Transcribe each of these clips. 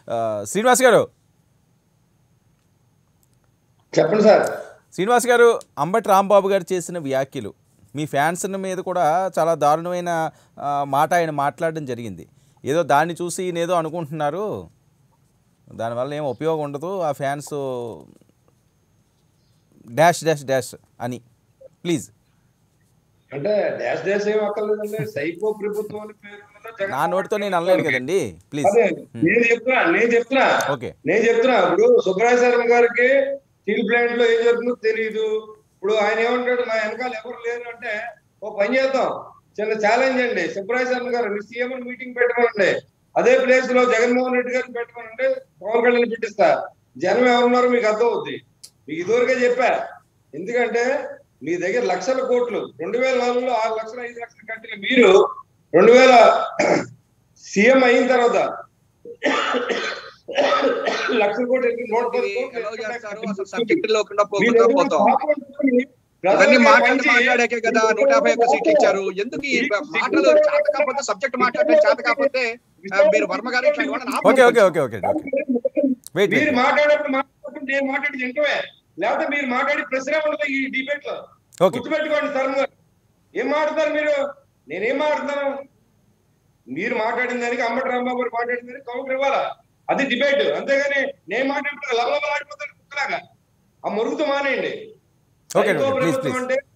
ఆ, శ్రీనివాస్ గారు చెప్పండి సార్ శ్రీనివాస్ గారు అంబటి రాంబాబు గారు చేసిన వ్యాఖ్యలు మీ ఫ్యాన్స్ మీద కూడా చాలా దారుణమైన ఆ, మాట ఆయన మాట్లాడడం జరిగింది ఏదో దాన్ని చూసి ఈయన ఏదో అనుకుంటున్నారు దానివల్ల ఏం ఉపయోగం ఉండదు ఆ ఫ్యాన్స్ డాష్ డాష్ డాష్ అని ప్లీజ్ అంటే డాష్ డాష్ ఏం అక్కర్లేదండి సైకో ప్రభుత్వం అని పేరు ఉన్నదా జగన్ నా నోటితో నేను అనలేను కదండి ప్లీజ్ అదే నేను చెప్తున్నా నేను చెప్తున్నా ఓకే నేను చెప్తున్నా ఇప్పుడు సుబ్రాయ శర్మ గారికి స్టీల్ ప్లాంట్ లో ఏం జరుగుతుందో తెలియదు ఇప్పుడు ఆయన ఏమంటాడు నా వెనకాల ఎవరు లేరు అంటే ఓ పని చేద్దాం చిన్న ఛాలెంజ్ అండి సుబ్రాయ శర్మ గారు మీ సీఎం మీటింగ్ పెట్టమనండి అదే ప్లేస్ లో జగన్మోహన్ రెడ్డి గారిని పెట్టమనండి పవన్ కళ్యాణ్ పెట్టిస్తా జనం ఎవరున్నారో మీకు అర్థం అవుద్ది మీకు ఇదివరకే చెప్పా ఎందుకంటే మీ దగ్గర లక్షల కోట్లు రెండు వేల నాలుగులో ఆరు లక్షలు ఐదు లక్షలు కట్టిన మీరు రెండు వేల సీఎం అయిన తర్వాత లక్షల కోట్లు ఎన్ని నోట్ ఇది కోట్లు ఎలా చేస్తారు అసలు కట్టిన సబ్జెక్ట్ లేకుండా మీ పోకుండా దగ్గర పోతాం పాపం ఉంటుంది. ఇవన్నీ ప్రజలకే మాట్లాడి మంచి- మాట్లాడాకే కదా నూట యాభై ఒక్క సీట్లు ఇచ్చారు ఎందుకు ఈ మాటలు చేత కాకపోతే సబ్జెక్ట్ మాట్లాడడం చేత కాకపోతే ఆ, మీరు వర్మ గారు ఇట్లాంటి వాళ్ళని ఓకే ఆపండి okay okay okay okay wait మీరు వెయిట్ మాట్లాడేప్పుడు మాట్లాడుతుంటే నేను మాట్లాడి వింటమే లేకపోతే మీరు మాట్లాడి ప్రశ్న ఉండదు ఈ డిబేట్ లో ఓకే గుర్తుపెట్టుకోండి శర్మ గారు ఏం మాట్లాడతారు మీరు నేనేం మాట్లాడతాను మీరు మాట్లాడిన దానికి అమ్మటి రాంబాబు గారు మాట్లాడిన దానికి కౌంటర్ ఇవ్వాలా అది డిబేట్ అంతేగాని నేను మాట్లాడిన లవలవలాడిపోతాను కుక్కలాగా ఆ మరుగుతూ మానేయండి ఓకే, సైకో ఓకే, ప్లీజ్, ప్రభుత్వం ప్లీజ్. అంటే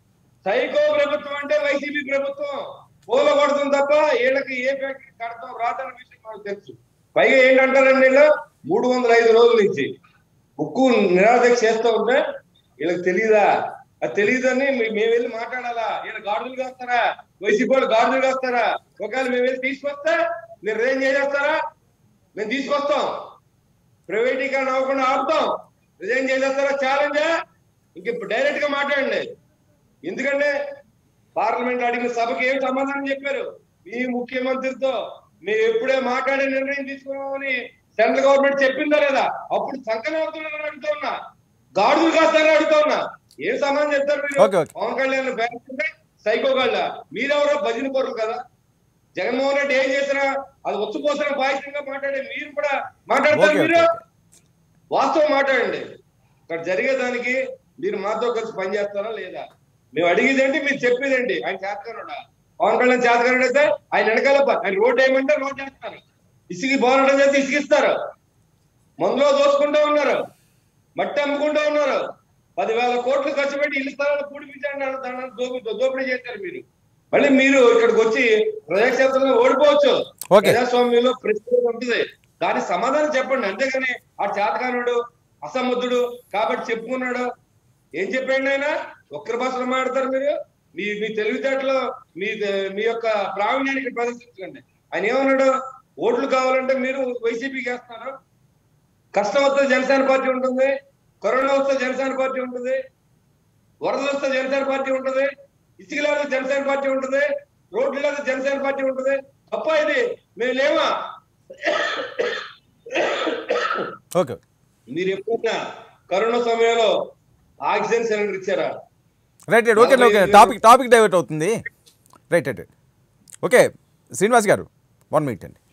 సైకో ప్రభుత్వం అంటే వైసీపీ ప్రభుత్వం పూల కొడుతుంది తప్ప వీళ్ళకి ఏ ఫ్యాక్టరీ కడతాం రాదన్న విషయం నాకు తెలుసు పైగా ఏంటంటారండి వీళ్ళు మూడు వందల ఐదు రోజుల నుంచి ఉక్కు నిరాదీక్ష చేస్తూ ఉంటే వీళ్ళకి తెలియదా అది తెలియదని మే- మేము వెళ్ళి మాట్లాడాలా వీళ్ళు గాడుదలు కాస్తారా వైసీపీ వాళ్ళు గాడుదలు కాస్తారా ఒకవేళ మేము వెళ్ళి తీసుకొస్తే మీరు రేం చేసేస్తారా మేము తీసుకొస్తాం ప్రైవేటీకరణ అవ్వకుండా ఆపుతాం రిజైన్ చేసేస్తారా ఛాలెంజా ఇంక ఇప్పుడు డైరెక్ట్ గా మాట్లాడండి ఎందుకంటే పార్లమెంట్ అడిగిన సభకి ఏం సమాధానం చెప్పారు మీ ముఖ్యమంత్రితో మీరు ఎప్పుడే మాట్లాడే నిర్ణయం తీసుకున్నామని సెంట్రల్ గవర్నమెంట్ చెప్పిందా లేదా అప్పుడు సంకలనం అవుతున్నారని అడుగుతా ఉన్నా గాడులు కాస్తారని అడుగుతా ఉన్నా ఏం సమాధానం చెప్తారు మీరు okay, okay. Pawan Kalyan fans అంటే సైకో గాళ్ళ మీరెవరో భజన కోరు కదా జగన్మోహన్ రెడ్డి ఏం చేసినా అది ఒత్తుపోసిన బాధ్యతగా మాట్లాడే మీరు కూడా మాట్లాడతారు ఓకే, మీరు ఓకే. వాస్తవం మాట్లాడండి ఇక్కడ జరిగేదానికి మీరు మాతో కలిసి పనిచేస్తారా లేదా మేము అడిగేది ఏంటి మీరు చెప్పేది ఏంటి ఆయన చేతకారుడా పవన్ కళ్యాణ్ చేతకారుడు అయితే ఆయన వెనకాల ప- ఆయన రోడ్ వేయమంటే రోడ్ చేస్తారు ఇసుకి పోరాటం చేస్తే ఇసుకిస్తారు మందులో దోసుకుంటూ ఉన్నారు మట్టి అమ్ముకుంటూ ఉన్నారు పదివేల కోట్లు ఖర్చు పెట్టి ఇల్లు స్థలాలు పూడిపించండి దాన్ని దోపిడీ దోపిడీ చేశారు మీరు మళ్ళీ మీరు ఇక్కడికి వచ్చి ప్రజాక్షేత్రంలో ఓడిపోవచ్చు ఓకే. ప్రజాస్వామ్యంలో ప్రశ్న ఉంటుంది దాని సమాధానం చెప్పండి అంతేగాని ఆ చేతకానుడు అసమర్థుడు కాబట్టి చెప్పుకున్నాడు ఏం చెప్పండి ఆయన ఒక్కరి భాషలో మాట్లాడతారు మీరు మీ మీ తెలివితేటలో మీ మీ యొక్క ప్రావీణ్యానికి ప్రదర్శించండి ఆయన ఏమన్నాడు ఓట్లు కావాలంటే మీరు వైసీపీకి వేస్తున్నారు కష్టం వస్తే జనసేన పార్టీ ఉంటుంది కరోనా వస్తే జనసేన పార్టీ ఉంటుంది వరదలు వస్తే జనసేన పార్టీ ఉంటుంది ఇసుక లేదా జనసేన పార్టీ ఉంటుంది రోడ్లు లేదా జనసేన పార్టీ ఉంటుంది తప్ప ఇది మేము లేవా ఓకే మీరు ఎప్పుడైనా కరోనా సమయంలో ఆక్సిజన్ సిలిండర్ ఇచ్చారా right right okay okay topic topic divert అవుతుంది right right right okay Srinivas గారు వన్ మినిట్ అండి